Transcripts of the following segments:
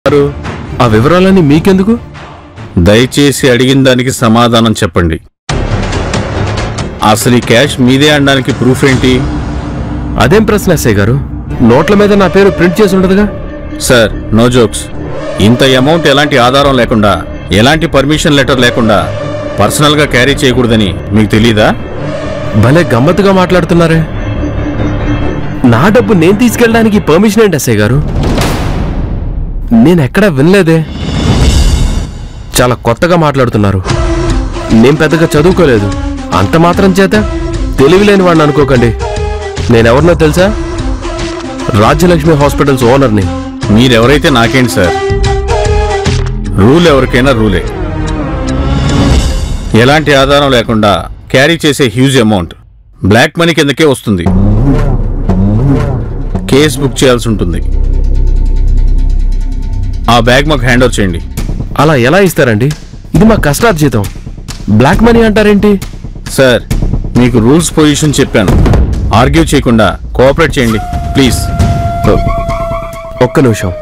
గారు, ఆ వివరాలన్నీ మీకెందుకు దయచేసి అడిగిన దానికి సమాధానం చెప్పండి అసలు ఈ క్యాష్ మీదే అనడానికి ప్రూఫ్ ఏంటి అదేం ప్రశ్న ఎస్ఐ గారు నోట్ల మీద నా పేరు ప్రింట్ చేసి ఉండదుగా సార్ నో జోక్స్ ఇంత అమౌంట్ ఎలాంటి ఆధారం లేకుండా ఎలాంటి పర్మిషన్ లెటర్ లేకుండా పర్సనల్గా క్యారీ చేయకూడదని మీకు తెలీదా భలే గమ్మత్తుగా మాట్లాడుతున్నారే నా డబ్బు నేను తీసుకెళ్ళడానికి పర్మిషన్ ఏంటి ఎస్ఐ గారు నేను ఎక్కడా వినలేదే చాలా కొత్తగా మాట్లాడుతున్నారు నేను పెద్దగా చదువుకోలేదు అంత మాత్రం చేత తెలివిలేని వాడిని అనుకోకండి నేనెవరినో తెలుసా రాజ్యలక్ష్మి హాస్పిటల్స్ ఓనర్ని మీరెవరైతే నాకేంటి సార్ రూల్ ఎవరికైనా రూలే ఎలాంటి ఆధారం లేకుండా క్యారీ చేసే హ్యూజ్ అమౌంట్ బ్లాక్ మనీ కిందకే వస్తుంది కేస్ బుక్ చేయాల్సి ఉంటుంది ఆ బ్యాగ్ మాకు హ్యాండ్ ఓవర్ చేయండి అలా ఎలా ఇస్తారండి ఇది మా కష్టార్జితం బ్లాక్ మనీ అంటారేంటి సార్ మీకు రూల్స్ పొజిషన్ చెప్పాను ఆర్గ్యూ చేయకుండా కోఆపరేట్ చేయండి ప్లీజ్ ఒక్క నిమిషం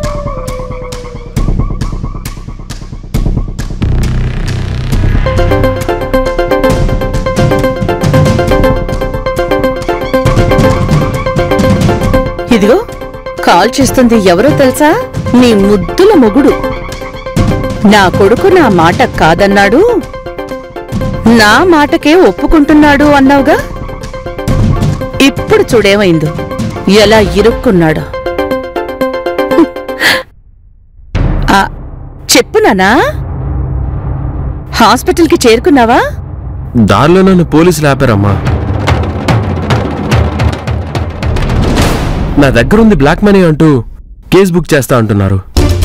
ఇదిగో కాల్ చేస్తుంది ఎవరో తెలుసా నీ ముద్దుల మొగుడు నా కొడుకు నా మాట కాదన్నాడు నా మాటకే ఒప్పుకుంటున్నాడు అన్నావుగా ఇప్పుడు చూడేమైందో ఎలా ఇరుక్కున్నాడో ఆ, చెప్పు నానా హాస్పిటల్కి చేరుకున్నావా దారిలో నన్ను పోలీసులు ఆపారమ్మా నా దగ్గర ఉంది బ్లాక్ మనీ అంటూ కేసు బుక్ చేస్తా అంటున్నారు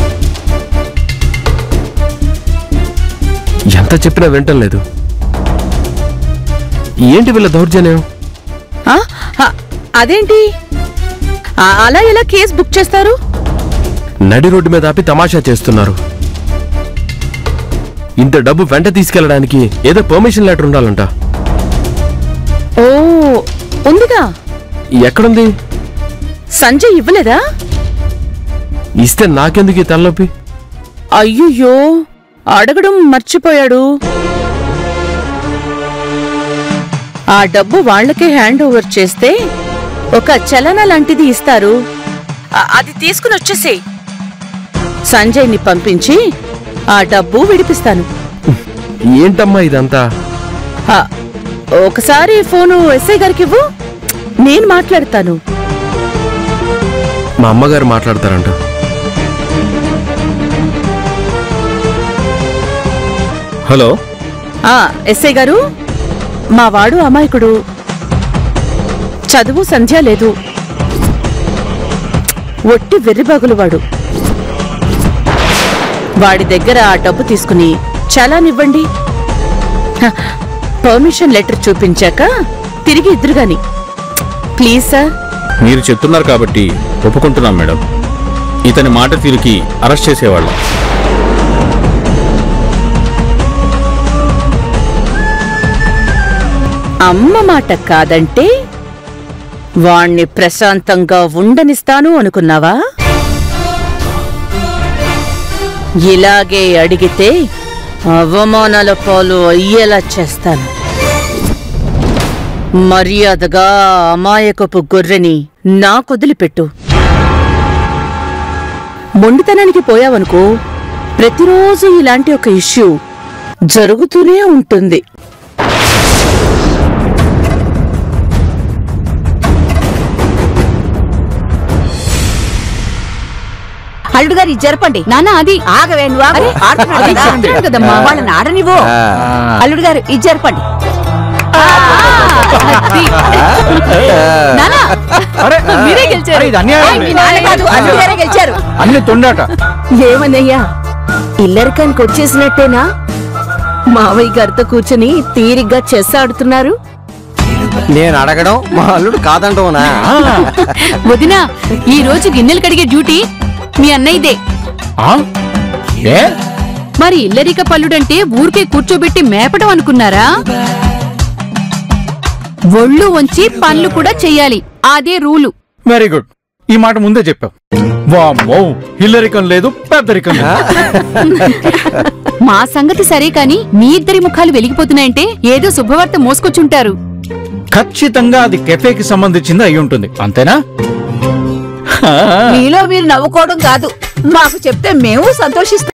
ఎంత చెప్పినా వింటం లేదు ఏంటి వీళ్ళ దౌర్జన్యం ఆ, ఆ, అదేంటి ఆ, అలా ఎలా కేసు బుక్ చేస్తారు నడి రోడ్డు మీద ఆపి తమాషా చేస్తున్నారు ఇంత డబ్బు వెంట తీసుకెళ్ళడానికి ఏదో పర్మిషన్ లెటర్ ఉండాలంట ఓ ఉందిగా ఎక్కడుంది సంజయ్ ఇవ్వలేదా ఇస్తే నాకెందుకు ఈ తలనొప్పి అయ్యయ్యో అడగడం మర్చిపోయాడు ఆ డబ్బు వాళ్ళకే హ్యాండ్ ఓవర్ చేస్తే ఒక చలన లాంటిది ఇస్తారు ఆ- అది తీసుకుని వచ్చేసేయ్ సంజయ్ని పంపించి ఆ డబ్బు విడిపిస్తాను ఏంటమ్మా ఇదంతా ఆ, ఒకసారి ఫోను ఎస్ఐ గారికి ఇవ్వు నేను మాట్లాడతాను మా అమ్మగారు మాట్లాడతారంట హలో ఆ ఎస్ఐ గారు మా వాడు అమాయకుడు చదువు సంధ్య లేదు ఒట్టి వెర్రిబాగులు వాడు వాడి దగ్గర ఆ డబ్బు తీసుకుని చలానివ్వండి హ, పర్మిషన్ లెటర్ చూపించాక తిరిగి ఇద్దరుగాని ప్లీజ్ సార్ మీరు చెప్తున్నారు కాబట్టి ఒప్పుకుంటున్నాం మేడం ఇతని మాట తీరుకి అరెస్ట్ చేసేవాళ్ళం అమ్మ మాట కాదంటే వాణ్ణి ప్రశాంతంగా ఉండనిస్తాను అనుకున్నావా ఇలాగే అడిగితే అవమానాల పాలు అయ్యేలా చేస్తాను మర్యాదగా ఆ అమాయకపు గొర్రెని నాకొదిలిపెట్టు మొండితనానికి పోయావనుకో ప్రతిరోజు ఇలాంటి ఒక ఇష్యూ జరుగుతూనే ఉంటుంది అల్లుడు గారు ఇది జరపండి నాన్న అది ఆగవే నువ్వు ఆగు. ఆడుతున్నాడు కదా. ఆడుతున్నాడు కదమ్మా వాళ్ళని ఆడనివ్వు అల్లుడు గారు ఇది జరపండి ఆ, అది. నాన్న, మీరే గెలిచారు ఏయ్, మీ నాన్న కాదు, అల్లుడు గారే గెలిచారు అన్ని తొండాట ఏమన్నయ్యా ఇల్లరికానికి వచ్చేసినట్టేనా మావయ్య గారితో కూర్చొని తీరిగ్గా చెస్ ఆడుతున్నారు నేను అడగడం మా అల్లుడు కాదంటావునా వదినా ఈ రోజు గిన్నెలు కడిగే డ్యూటీ మీ అన్నయ్యదే ఏ మరి ఇల్లరిక పల్లుడంటే ఊరికే కూర్చోబెట్టి మేపడం అనుకున్నారా ఒళ్ళు వంచి పనులు కూడా చెయ్యాలి అదే రూలు వెరీ గుడ్ ఈ మాట ముందే చెప్పావు వామ్మో హిల్లరికం లేదు పెద్దరికం లేదు మా సంగతి సరే కాని మీ ఇద్దరి ముఖాలు వెలిగిపోతున్నాయంటే ఏదో శుభవార్త మోసుకొచ్చుంటారు ఖచ్చితంగా అది కెఫేకి సంబంధించింది అయి ఉంటుంది అంతేనా మీలో మీరు నవ్వుకోవడం కాదు మాకు చెప్తే మేము సంతోషిస్తాం